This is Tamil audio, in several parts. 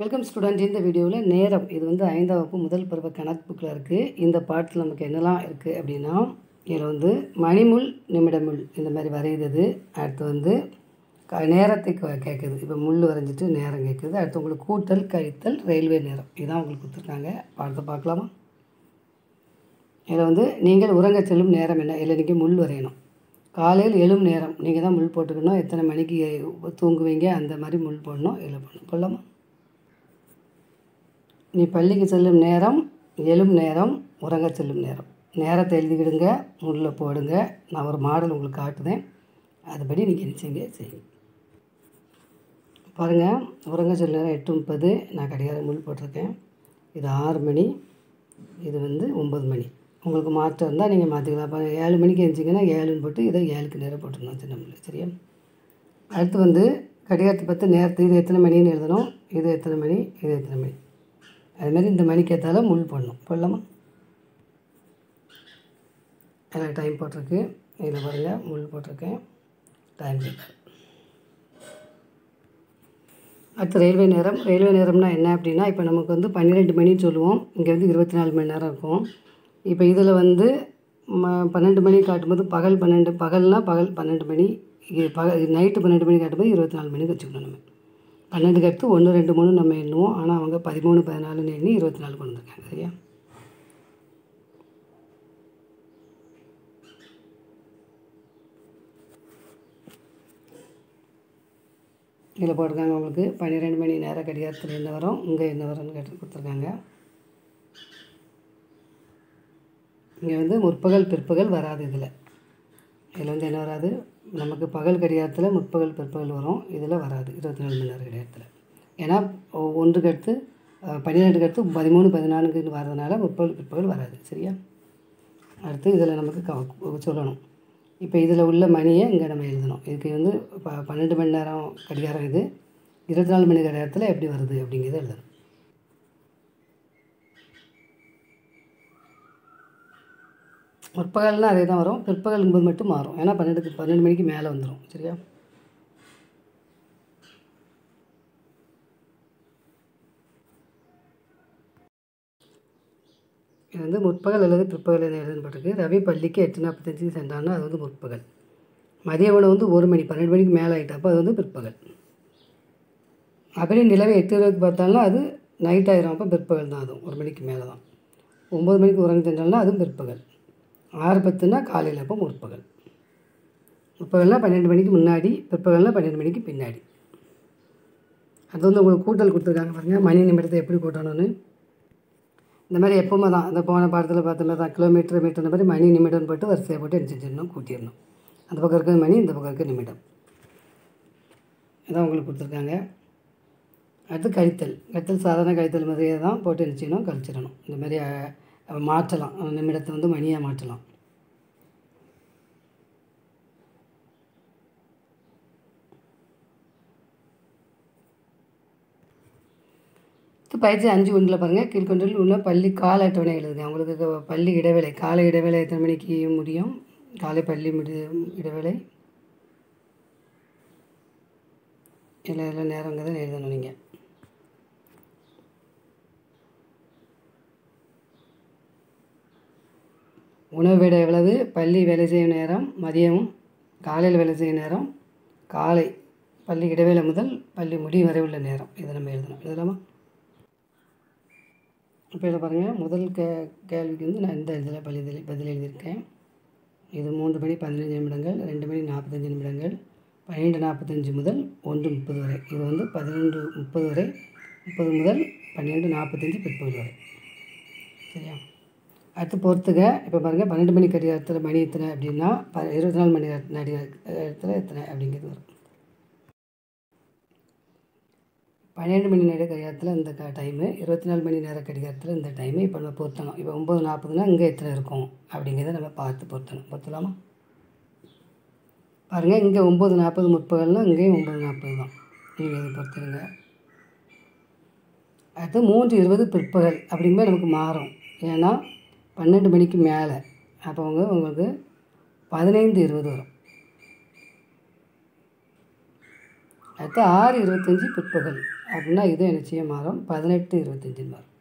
வெல்கம் ஸ்டூடெண்ட் இந்த வீடியோவில் நேரம் இது வந்து ஐந்தாம் வகுப்பு முதல் பருவ கணக்கு புக்கில் இருக்குது இந்த பாட்டில் நமக்கு என்னெல்லாம் இருக்குது அப்படின்னா இதில் வந்து மணிமுள் நிமிடமுள் இந்த மாதிரி வரைகிறது அடுத்து வந்து க நேரத்தை க- கேட்குது இப்போ முள் வரைஞ்சிட்டு நேரம் கேட்குது அடுத்து உங்களுக்கு கூட்டல் கழித்தல் ரயில்வே நேரம் இதுதான் உங்களுக்கு கொடுத்துருக்காங்க பாடத்தை பார்க்கலாமா இதில் வந்து நீங்கள் உறங்க செல்லும் நேரம் என்ன இல்லை நீங்கள் முள் வரையணும் காலையில் எழும் நேரம் நீங்கள் தான் முள் போட்டுக்கணும் எத்தனை மணிக்கு தூங்குவீங்க அந்த மாதிரி முள் போடணும் இதில் போடணும் போடலாமா நீ பள்ளிக்கு செல்லும் நேரம் எழும் நேரம் உறங்க செல்லும் நேரம் நேரத்தை எழுதிக்கிடுங்க முள்ள போடுங்க நான் ஒரு மாடல் உங்களுக்கு காட்டுதேன் அதுபடி நீங்கள் என்ன செய்யுங்க செய்யுங்க பாருங்கள் உறங்க செல்லும் நேரம் எட்டு முப்பது நான் கடிகாரம் முள் போட்டிருக்கேன் இது ஆறு மணி இது வந்து ஒம்பது மணி உங்களுக்கு மாற்றம் இருந்தால் நீங்கள் மாற்றிக்கலாம் அப்போ ஏழு மணிக்கு எழுந்திங்கன்னா ஏழுன்னு போட்டு இதை ஏழுக்கு நேரம் போட்டுருந்தோம் சின்ன பிள்ளை சரியா அடுத்து வந்து கடிகாரத்தை பற்றி நேரத்தை இது எத்தனை மணின்னு எழுதணும் இது எத்தனை மணி இது எத்தனை மணி அதுமாரி இந்த மணிக்கு ஏற்றால முள் போடணும் போடலாமா அதில் டைம் போட்டிருக்கு இதில் பாருங்கள் முள் போட்டிருக்கேன் டைம் கேட்குது அடுத்து ரயில்வே நேரம் ரயில்வே நேரம்னா என்ன அப்படின்னா இப்போ நமக்கு வந்து பன்னிரெண்டு மணின்னு சொல்லுவோம் இங்கே வந்து இருபத்தி நாலு மணி நேரம் இருக்கும் இப்போ இதில் வந்து ம பன்னெண்டு மணி காட்டும்போது பகல் பன்னெண்டு பகல்னால் பகல் பன்னெண்டு மணி இது பகல் நைட்டு பன்னெண்டு மணி காட்டும்போது இருபத்தி நாலு மணிக்கு வச்சுக்கணும் நம்ம பன்னெண்டுக்கு அடுத்து ஒன்று ரெண்டு மூணு நம்ம எண்ணுவோம் ஆனால் அவங்க பதிமூணு பதினாலுன்னு எண்ணி இருபத்தி நாலு கொண்டு வந்திருக்காங்க சரியா இதில் போட்டிருக்காங்க உங்களுக்கு பன்னிரெண்டு மணி நேரம் கடிகாரத்தில் என்ன வரும் இங்கே என்ன வரும்னு கேட்டு கொடுத்துருக்காங்க இங்கே வந்து முற்பகல் பிற்பகல் வராது இதில் இதில் வந்து என்ன வராது நமக்கு பகல் கடிகாரத்தில் முற்பகல் பிற்பகல் வரும் இதில் வராது இருபத்தி நாலு மணி நேரம் கடிகாரத்தில் ஏன்னா ஒ- ஒன்றுக்கு அடுத்து அஹ், பன்னிரெண்டுக்கு அடுத்து பதிமூணு பதினாலுக்குன்னு வரதுனால முற்பகல் பிற்பகல் வராது சரியா அடுத்து இதில் நமக்கு க சொல்லணும் இப்போ இதில் உள்ள மணியை இங்கே நம்ம எழுதணும் இதுக்கு வந்து ப பன்னெண்டு மணி நேரம் கடிகாரம் இது இருபத்தி நாலு மணி கடிகாரத்தில் எப்படி வருது அப்படிங்கிறத எழுதணும் முற்பகல்னால் அதே தான் வரும் பிற்பகலுங்கும்போது மட்டும் மாறும் ஏன்னா பன்னெண்டுக்கு பன்னெண்டு மணிக்கு மேலே வந்துடும் சரியா இது வந்து முற்பகல் அல்லது பிற்பகல் என எழுதப்பட்டிருக்கு ரவி பள்ளிக்கு எட்டு நாற்பத்தஞ்சுக்கு சென்றான்னா அது வந்து முற்பகல் மதிய உணவு வந்து ஒரு மணி பன்னெண்டு மணிக்கு மேலே ஆகிட்டப்போ அது வந்து பிற்பகல் அப்படியே நிலவை எட்டு இருபதுக்கு பார்த்தாலும் அது நைட் ஆயிரும் அப்போ பிற்பகல் தான் அதுவும் ஒரு மணிக்கு மேலே தான் ஒம்பது மணிக்கு உறங்க சென்றால்னா அதுவும் பிற்பகல் ஆறு பத்துனா காலையில் அப்போ முற்பகல் முற்பகல்னா பன்னெண்டு மணிக்கு முன்னாடி பிற்பகல்னா பன்னெண்டு மணிக்கு பின்னாடி அது வந்து உங்களுக்கு கூட்டல் கொடுத்துருக்காங்க பாருங்கள் மணி நிமிடத்தை எப்படி கூட்டணும்னு இந்த மாதிரி எப்பவுமே தான் இந்த போன பாடத்தில் பார்த்த மாதிரி தான் கிலோமீட்டர் மீட்டர் இந்த மாதிரி மணி நிமிடம் போட்டு வரிசையை போட்டு என்ன செஞ்சிடணும் கூட்டிடணும் அந்த பக்கம் இருக்க மணி இந்த பக்கம் இருக்க நிமிடம் இதான் உங்களுக்கு கொடுத்துருக்காங்க அடுத்து கழித்தல் கழித்தல் சாதாரண கழித்தல் மாதிரியே தான் போட்டு என்ன செய்யணும் கழிச்சிடணும் இந்த மாதிரி அஹ், மாற்றலாம் அந்த நிமிடத்தை வந்து மணியாக மாற்றலாம் அடுத்து பயிற்சி அஞ்சு ஒன்றில் பாருங்கள் கீழ்கொண்டில் உள்ள பள்ளி கால அட்டவணை எழுதுங்க உங்களுக்கு க- பள்ளி இடைவேளை காலை இடைவேளை எத்தனை மணிக்கு முடியும் காலை பள்ளி முடி இடைவேளை இல்லை இல்லை நேரங்கிறத எழுதணும் நீங்கள் உணவு விட எவ்வளவு பள்ளி வேலை செய்யும் நேரம் மதியம் காலையில் வேலை செய்யும் நேரம் காலை பள்ளி இடைவேளை முதல் பள்ளி முடியும் வரை உள்ள நேரம் இதை நம்ம எழுதணும் எழுதலாமா இப்போ இதில் பாருங்கள் முதல் கே கேள்விக்கு வந்து நான் இந்த இதில் பதில் பதில் எழுதியிருக்கேன் இது மூன்று மணி பதினஞ்சு நிமிடங்கள் ரெண்டு மணி நாற்பத்தஞ்சு நிமிடங்கள் பன்னிரெண்டு நாற்பத்தஞ்சு முதல் ஒன்று முப்பது வரை இது வந்து பதினொன்று முப்பது வரை முப்பது முதல் பன்னிரெண்டு நாற்பத்தஞ்சு பிற்பகல் வரை சரியா அடுத்து பொறுத்துக இப்போ பாருங்கள் பன்னெண்டு மணி கடிகாரத்தில் மணி எத்தனை அப்படின்னா ப இருபத்தி நாலு மணி நேரத்தில் எத்தனை அப்படிங்கிறது வரும் பன்னிரெண்டு மணி நேர கடிகாரத்தில் இந்த க டைமு இருபத்தி நாலு மணி நேர கடிகாரத்தில் இந்த டைமு இப்போ நம்ம பொருத்தணும் இப்போ ஒம்பது நாற்பதுனா இங்கே எத்தனை இருக்கும் அப்படிங்கிறத நம்ம பார்த்து பொருத்தணும் பொருத்தலாமா பாருங்கள் இங்கே ஒம்பது நாற்பது முற்பகல்னா இங்கேயும் ஒம்பது நாற்பது தான் நீங்கள் இது பொறுத்துருங்க அடுத்து மூன்று இருபது பிற்பகல் அப்படிங்கும்போது நமக்கு மாறும் ஏன்னா பன்னெண்டு மணிக்கு மேலே அப்போ அவங்க உங்களுக்கு பதினைந்து இருபது வரும் அடுத்து ஆறு இருபத்தஞ்சி பிற்பகல் அப்படின்னா இதுவும் நிச்சயம் மாறும் பதினெட்டு இருபத்தஞ்சின்னு மாறும்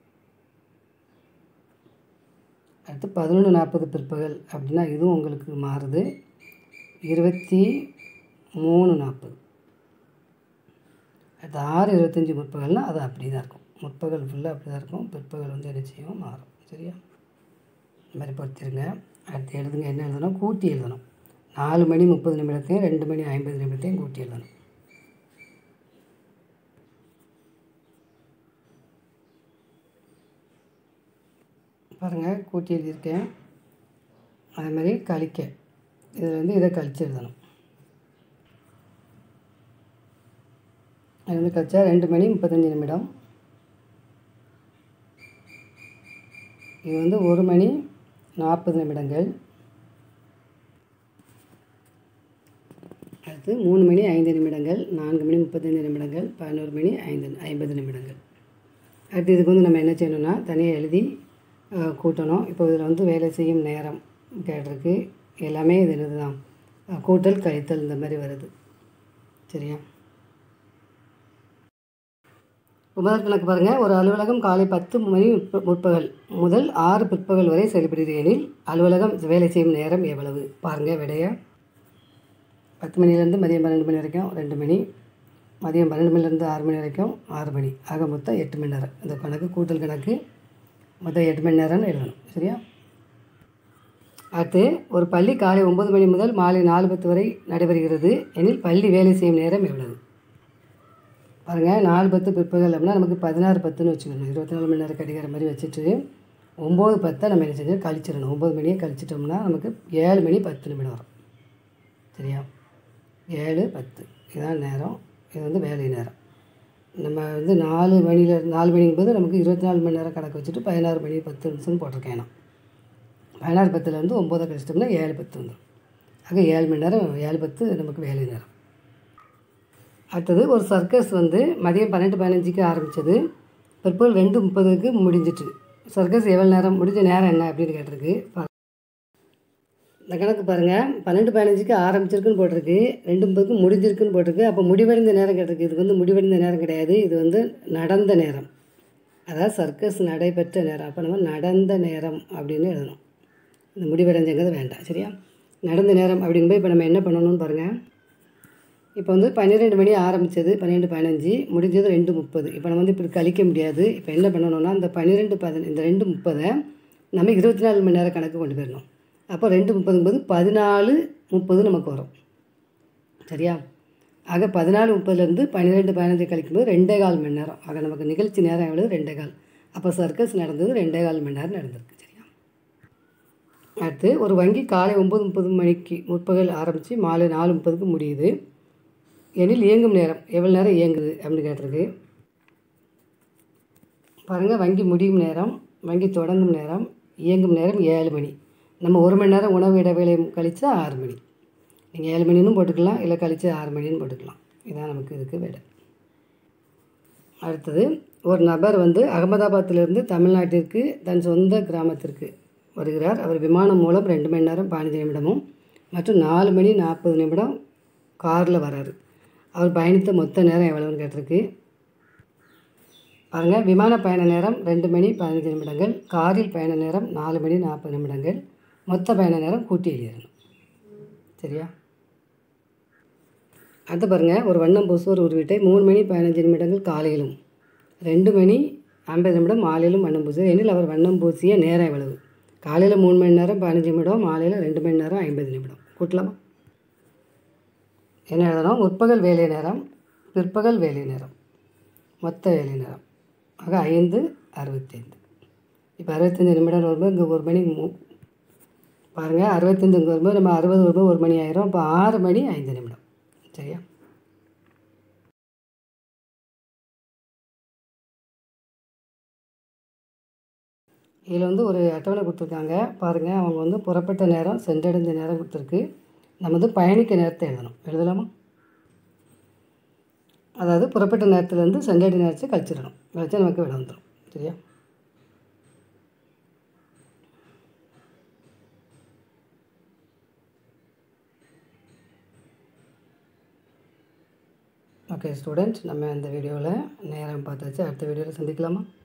அடுத்து பதினொன்று நாற்பது பிற்பகல் அப்படின்னா இதுவும் உங்களுக்கு மாறுது இருபத்தி மூணு நாற்பது அடுத்து ஆறு இருபத்தஞ்சி முற்பகல்னால் அது அப்படி தான் இருக்கும் முற்பகல் ஃபுல்லாக அப்படி தான் இருக்கும் பிற்பகல் வந்து நிச்சயம் மாறும் சரியா இந்த மாதிரி பொறுத்திருங்க அடுத்து எழுதுங்க என்ன எழுதணும் கூட்டி எழுதணும் நாலு மணி முப்பது நிமிடத்தையும் ரெண்டு மணி ஐம்பது நிமிடத்தையும் கூட்டி எழுதணும் பாருங்கள் கூட்டி எழுதியிருக்கேன் அதே மாதிரி கழிக்க இதில் வந்து இதை கழிச்சு எழுதணும் அது வந்து கழிச்சா ரெண்டு மணி முப்பத்தஞ்சு நிமிடம் இது வந்து ஒரு மணி நாற்பது நிமிடங்கள் அடுத்து மூணு மணி ஐந்து நிமிடங்கள் நான்கு மணி முப்பத்தைந்து நிமிடங்கள் பதினோரு மணி ஐந்து ஐம்பது நிமிடங்கள் அடுத்து இதுக்கு வந்து நம்ம என்ன செய்யணும்னா தனியாக எழுதி அஹ், கூட்டணும் இப்போ இதில் வந்து வேலை செய்யும் நேரம் கேட்டிருக்கு எல்லாமே இது இதுதான் அஹ், கூட்டல் கழித்தல் இந்த மாதிரி வருது சரியா முதல் கணக்கு பாருங்கள் ஒரு அலுவலகம் காலை பத்து மணி முற்ப- முற்பகல் முதல் ஆறு பிற்பகல் வரை செயல்படுகிறது எனில் அலுவலகம் வேலை செய்யும் நேரம் எவ்வளவு பாருங்கள் விடைய பத்து மணிலேருந்து மதியம் பன்னெண்டு மணி வரைக்கும் ரெண்டு மணி மதியம் பன்னெண்டு மணிலேருந்து ஆறு மணி வரைக்கும் ஆறு மணி ஆக மொத்தம் எட்டு மணி நேரம் இந்த கணக்கு கூட்டல் கணக்கு மொத்தம் எட்டு மணி நேரம்னு எழுதணும் சரியா அடுத்து ஒரு பள்ளி காலை ஒன்பது மணி முதல் மாலை நாலு பத்து வரை நடைபெறுகிறது எனில் பள்ளி வேலை செய்யும் நேரம் எவ்வளவு பாருங்கள் நாலு பத்து பிற்பகல் அப்படின்னா நமக்கு பதினாறு பத்துன்னு வச்சுக்கணும் இருபத்தி நாலு மணி நேரம் கடிகார மாதிரி வச்சுட்டு ஒம்பது பத்தை நம்ம என்ன செஞ்சு கழிச்சிடணும் ஒம்பது மணியை கழிச்சிட்டோம்னா நமக்கு ஏழு மணி பத்து நிமிடம் வரும் சரியா ஏழு பத்து இதுதான் நேரம் இது வந்து வேலை நேரம் நம்ம வந்து நாலு மணியில் நாலு மணிங்கும்போது நமக்கு இருபத்தி நாலு மணி நேரம் கணக்கு வச்சுட்டு பதினாறு மணி பத்து நிமிஷம்னு போட்டிருக்கேன் நான் பதினாறு பத்தில் வந்து ஒம்போதை கழிச்சிட்டோம்னா ஏழு பத்து வந்துடும் ஆக ஏழு மணி நேரம் ஏழு பத்து நமக்கு வேலை நேரம் அடுத்தது ஒரு சர்க்கஸ் வந்து மதியம் பன்னெண்டு பதினஞ்சுக்கு ஆரம்பித்தது பிற்பகல் ரெண்டு முப்பதுக்கு முடிஞ்சிட்டு சர்க்கஸ் எவ்வளோ நேரம் முடிஞ்ச நேரம் என்ன அப்படின்னு கேட்டிருக்கு பா- இந்த கணக்கு பாருங்கள் பன்னெண்டு பதினஞ்சுக்கு ஆரம்பிச்சிருக்குன்னு போட்டிருக்கு ரெண்டு முப்பதுக்கு முடிஞ்சிருக்குன்னு போட்டிருக்கு அப்போ முடிவடைந்த நேரம் கேட்டிருக்கு இதுக்கு வந்து முடிவடைந்த நேரம் கிடையாது இது வந்து நடந்த நேரம் அதாவது சர்க்கஸ் நடைபெற்ற நேரம் அப்போ நம்ம நடந்த நேரம் அப்படின்னு எழுதணும் இந்த முடிவடைஞ்சங்கிறது வேண்டாம் சரியா நடந்த நேரம் அப்படிங்கும்போது இப்போ நம்ம என்ன பண்ணணும்னு பாருங்கள் இப்போ வந்து பன்னிரெண்டு மணி ஆரம்பித்தது பன்னெண்டு பதினஞ்சு முடிஞ்சது ரெண்டு முப்பது இப்போ நம்ம வந்து இப்படி கழிக்க முடியாது இப்போ என்ன பண்ணணும்னா இந்த பன்னிரெண்டு பதின இந்த ரெண்டு முப்பதை நம்ம இருபத்தி நாலு மணி நேரம் கணக்கு கொண்டு போயிடணும் அப்போ ரெண்டு முப்பதுங்கும்போது பதினாலு முப்பது நமக்கு வரும் சரியா ஆக பதினாலு முப்பதுலேருந்து பன்னிரெண்டு பதினஞ்சு கழிக்கும்போது ரெண்டே கால் மணி நேரம் ஆக நமக்கு நிகழ்ச்சி நேரம் எவ்வளவு ரெண்டே கால் அப்போ சர்க்கஸ் நடந்தது ரெண்டே கால் மணி நேரம் நடந்திருக்கு சரியா அடுத்து ஒரு வங்கி காலை ஒம்பது முப்பது மணிக்கு முற்பகல் ஆரம்பித்து மாலை நாலு முப்பதுக்கு முடியுது எனில் இயங்கும் நேரம் எவ்வளோ நேரம் இயங்குது அப்படின்னு கேட்டிருக்கு பாருங்கள் வங்கி முடியும் நேரம் வங்கி தொடங்கும் நேரம் இயங்கும் நேரம் ஏழு மணி நம்ம ஒரு மணி நேரம் உணவு இடைவேளை கழிச்சா ஆறு மணி நீங்கள் ஏழு மணின்னு போட்டுக்கலாம் இல்லை கழிச்சு ஆறு மணின்னு போட்டுக்கலாம் இதான் நமக்கு இதுக்கு விடை அடுத்தது ஒரு நபர் வந்து அகமதாபாத்திலிருந்து தமிழ்நாட்டிற்கு தன் சொந்த கிராமத்திற்கு வருகிறார் அவர் விமானம் மூலம் ரெண்டு மணி நேரம் பதினஞ்சு நிமிடமும் மற்றும் நாலு மணி நாற்பது நிமிடம் காரில் வராரு அவர் பயணித்த மொத்த நேரம் எவ்வளவுன்னு கேட்டிருக்கு பாருங்கள் விமான பயண நேரம் ரெண்டு மணி பதினஞ்சு நிமிடங்கள் காரில் பயண நேரம் நாலு மணி நாற்பது நிமிடங்கள் மொத்த பயண நேரம் கூட்டி எழுதிடணும் சரியா அடுத்து பாருங்கள் ஒரு வண்ணம் பூசுவோர் ஒரு வீட்டை மூணு மணி பதினஞ்சு நிமிடங்கள் காலையிலும் ரெண்டு மணி ஐம்பது நிமிடம் மாலையிலும் வண்ணம் பூசுவார் எனில் அவர் வண்ணம் பூசிய நேரம் எவ்வளவு காலையில் மூணு மணி நேரம் பதினஞ்சு நிமிடம் மாலையில் ரெண்டு மணி நேரம் ஐம்பது நிமிடம் கூட்டலாமா என்ன எழுதணும் முற்பகல் வேலை நேரம் பிற்பகல் வேலை நேரம் மொத்த வேலை நேரம் ஆக ஐந்து அறுபத்தைந்து இப்போ அறுபத்தஞ்சு நிமிடம் வரும்போது இங்கே ஒரு மணி மூ பாருங்கள் அறுபத்தஞ்சு இங்கே வரும்போது நம்ம அறுபது வரும்போது ஒரு மணி ஆயிரும் இப்போ ஆறு மணி ஐந்து நிமிடம் சரியா இதில் வந்து ஒரு அட்டவணை கொடுத்துருக்காங்க பாருங்கள் அவங்க வந்து புறப்பட்ட நேரம் சென்றடைந்த நேரம் கொடுத்துருக்கு நம்ம வந்து பயணிக்க நேரத்தை எழுதணும் எழுதலாமா அதாவது புறப்பட்ட நேரத்துலேருந்து சென்றடை நேரத்தை கழிச்சிடணும் கழிச்சா நமக்கு விட வந்துடும் சரியா ஓகே ஸ்டூடெண்ட்ஸ் நம்ம இந்த வீடியோவில் நேரம் பார்த்தாச்சு அடுத்த வீடியோவில் சந்திக்கலாமா